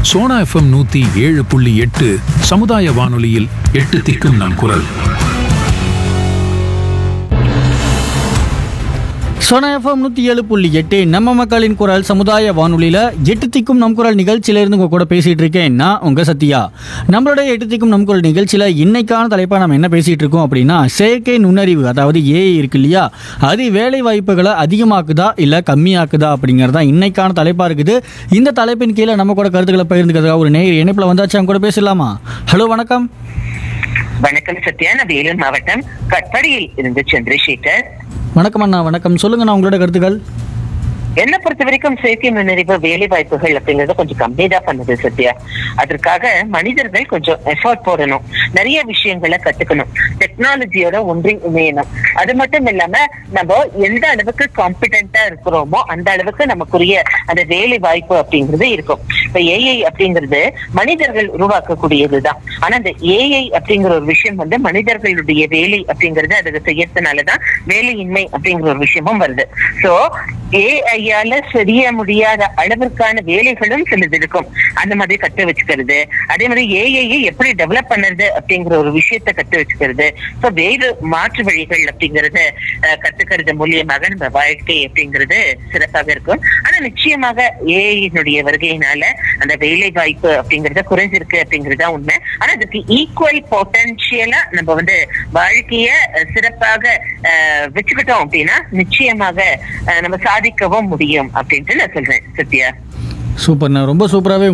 Sona FM நூத்தி ஏழு புள்ளி எட்டு சமுதாய வானொலியில் எட்டு திக்கும் நம் குரல் சோனா எஃப்எம் நூற்றி ஏழு புள்ளி எட்டு நம்ம மக்களின் குரல் சமுதாய வானொலியில் எட்டு திக்கும் நம் குரல் நிகழ்ச்சியிலேருந்து உங்கள் கூட பேசிகிட்டு இருக்கேன் நான் உங்கள் சத்யா நம்மளுடைய எட்டு திக்கும் நம் குரல் நிகழ்ச்சியில் இன்னைக்கான தலைப்பாக நம்ம என்ன பேசிகிட்டு இருக்கோம் அப்படின்னா செயற்கை நுண்ணறிவு அதாவது ஏஐ இருக்கு இல்லையா அது வேலை வாய்ப்புகளை அதிகமாக்குதா இல்லை கம்மியாக்குதா அப்படிங்கிறது தான் இன்னைக்கான தலைப்பாக இருக்குது இந்த தலைப்பின் கீழே நம்ம கூட கருத்துக்களை பகிர்ந்துக்கிறதுக்காக ஒரு நேர் இணைப்பில் வந்தாச்சு அவங்க கூட பேசலாமா ஹலோ வணக்கம் வணக்கம் சத்யா நான் வேலூர் மாவட்டம் கட்படியில் இருந்து சந்திரசேகர் வணக்கம் அண்ணா வணக்கம் சொல்லுங்கண்ணா உங்களோட கருத்துக்கள் என்ன பொறுத்த வரைக்கும் செயற்கை நுண்ணறிவு வேலை வாய்ப்புகள் அப்படிங்கறது கொஞ்சம் கம்மி தான் பண்ணுது சத்யா அதற்காக மனிதர்கள் கொஞ்சம் எஃபர்ட் போடணும் நிறைய விஷயங்களை கத்துக்கணும் டெக்னாலஜியோட ஒன்றி இணையணும் அது மட்டும் இல்லாம நம்ம எந்த அளவுக்கு காம்பிடென்டா இருக்கிறோமோ அந்த அளவுக்கு நமக்குரிய அந்த வேலை வாய்ப்பு அப்படிங்கிறது இருக்கும் இப்ப ஏஐ அப்படிங்கிறது மனிதர்கள் உருவாக்கக்கூடியதுதான் ஆனா அந்த ஏஐ அப்படிங்கிற ஒரு விஷயம் வந்து மனிதர்களுடைய வேலை அப்படிங்கறது அதுக்கு செய்யறதுனாலதான் வேலையின்மை அப்படிங்கிற ஒரு விஷயமும் வருது சோ ஏஐயால செய்ய முடியாத அளவிற்கான வேலைகளும் சிலது இருக்கும் அந்த மாதிரி கத்து வச்சுக்கிறது அதே மாதிரி ஏஐ எப்படி டெவலப் பண்ணுறது அப்படிங்கிற ஒரு விஷயத்த கத்து வச்சுக்கிறது சோ வேறு மாற்று வழிகள் அப்படிங்கறத அஹ், கத்துக்கிறது மூலியமாக நம்ம வாழ்க்கை அப்படிங்கிறது சிறப்பாக இருக்கும் ஆனா நிச்சயமாக ஏஐனுடைய வருகையினால அந்த வேலை வாய்ப்பு அப்படிங்கறது குறைஞ்சிருக்கு அப்படிங்கிறது தான் உண்மை ஆனா அதுக்கு ஈக்குவல் பொட்டன்ஷியலா நம்ம வந்து வாழ்க்கைய அஹ், சிறப்பாக அஹ், வச்சுக்கிட்டோம் அப்படின்னா நிச்சயமாக அஹ், நம்ம சாதிக்கவும் முடியும் அப்படின்ட்டு நான் சொல்றேன் சத்யா சூப்பர்ண்ணா ரொம்ப சூப்பராகவே